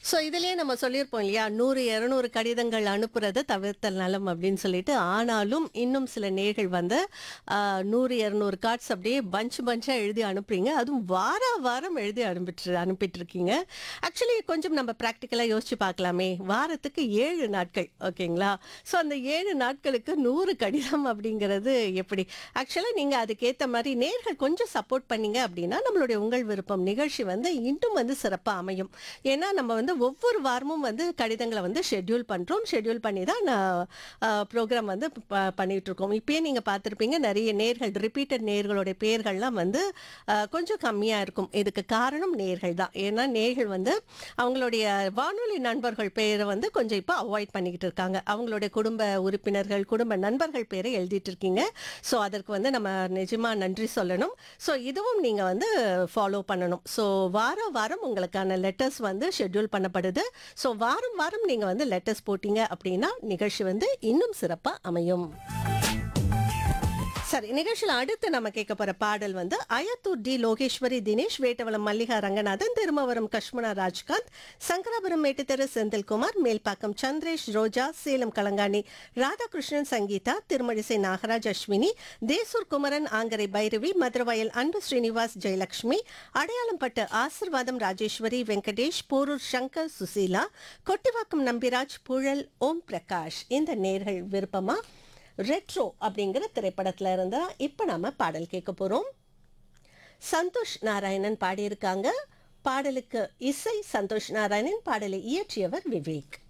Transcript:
so இதுலயே நம்ம சொல்லியிருப்போம் இல்லையா நூறு இரநூறு கடிதங்கள் அனுப்புறதை தவிர்த்தல் நலம் அப்படின்னு சொல்லிட்டு ஆனாலும் இன்னும் சில நேர்கள் வந்து ஆஹ், நூறு இரநூறு கார்ட்ஸ் அப்படியே பஞ்ச் பஞ்சாக எழுதி அனுப்புறீங்க அதுவும் வார வாரம் எழுதி அனுப்பிட்டு அனுப்பிட்டு இருக்கீங்க ஆக்சுவலி கொஞ்சம் நம்ம ப்ராக்டிக்கலாக யோசிச்சு பார்க்கலாமே வாரத்துக்கு ஏழு நாட்கள் ஓகேங்களா ஸோ அந்த ஏழு நாட்களுக்கு நூறு கடிதம் அப்படிங்கிறது எப்படி ஆக்சுவலாக நீங்கள் அதுக்கேற்ற மாதிரி நேர்கள் கொஞ்சம் சப்போர்ட் பண்ணீங்க அப்படின்னா நம்மளுடைய உங்கள் விருப்பம் நிகழ்ச்சி வந்து இன்னும் வந்து சிறப்பாக அமையும் ஏன்னா நம்ம வந்து ஒவ்வொரு வாரமும் வந்து கடிதங்களை வந்து ஷெட்யூல் பண்ணுறோம் ஷெட்யூல் பண்ணி தான் ப்ரோக்ராம் வந்து ப- பண்ணிட்டு இருக்கோம் இப்பயே நீங்கள் பார்த்துருப்பீங்க நிறைய நேர்கள் ரிப்பீட்டட் நேர்களுடைய பெயர்கள்லாம் வந்து அஹ், கொஞ்சம் கம்மியாக இருக்கும் இதுக்கு காரணம் நேர்கள் தான் ஏன்னா நேர்கள் வந்து அவங்களுடைய வானொலி நண்பர்கள் பெயரை வந்து கொஞ்சம் இப்போ அவாய்ட் பண்ணிக்கிட்டு இருக்காங்க அவங்களுடைய குடும்ப உறுப்பினர்கள் குடும்ப நண்பர்கள் பேரை எழுதிட்டு இருக்கீங்க ஸோ அதற்கு வந்து நம்ம நிஜமாக நன்றி சொல்லணும் ஸோ இதுவும் நீங்கள் வந்து ஃபாலோ பண்ணணும் ஸோ வாரம் வாரம் உங்களுக்கான லெட்டர்ஸ் வந்து ஷெட்யூல் பண்ணப்படுது ஸோ வாரம் வாரம் நீங்கள் வந்து லெட்டர்ஸ் போட்டீங்க அப்படின்னா நிகழ்ச்சி வந்து இன்னும் சிறப்பாக அமையும் சரி நிகழ்ச்சியில் அடுத்து நம்ம கேட்க போற பாடல் வந்து அயத்தூர் டி லோகேஸ்வரி தினேஷ் வேட்டவளம் மல்லிகா ரங்கநாதன் திருமவரம் கஷ்மணா ராஜ்காந்த் சங்கராபுரம் மேட்டுத்தெரு செந்தில்குமார் மேல்பாக்கம் சந்திரேஷ் ரோஜா சேலம் கலங்காணி ராதாகிருஷ்ணன் சங்கீதா திருமழிசை நாகராஜ் அஸ்வினி தேசூர் குமரன் ஆங்கரை பைரவி மதுரவயல் அன்பு ஸ்ரீனிவாஸ் ஜெயலட்சுமி அடையாளம்பட்டு ஆசிர்வாதம் ராஜேஸ்வரி வெங்கடேஷ் போரூர் சங்கர் சுசீலா கொட்டிவாக்கம் நம்பிராஜ் புழல் ஓம் பிரகாஷ் இந்த நேர்கள் விருப்பமா ரெட்ரோ அப்படிங்கிற திரைப்படத்துல இருந்தா இப்ப நாம பாடல் கேட்க போறோம் சந்தோஷ் நாராயணன் பாடியிருக்காங்க பாடலுக்கு இசை சந்தோஷ் நாராயணன் பாடலை இயற்றியவர் விவேக்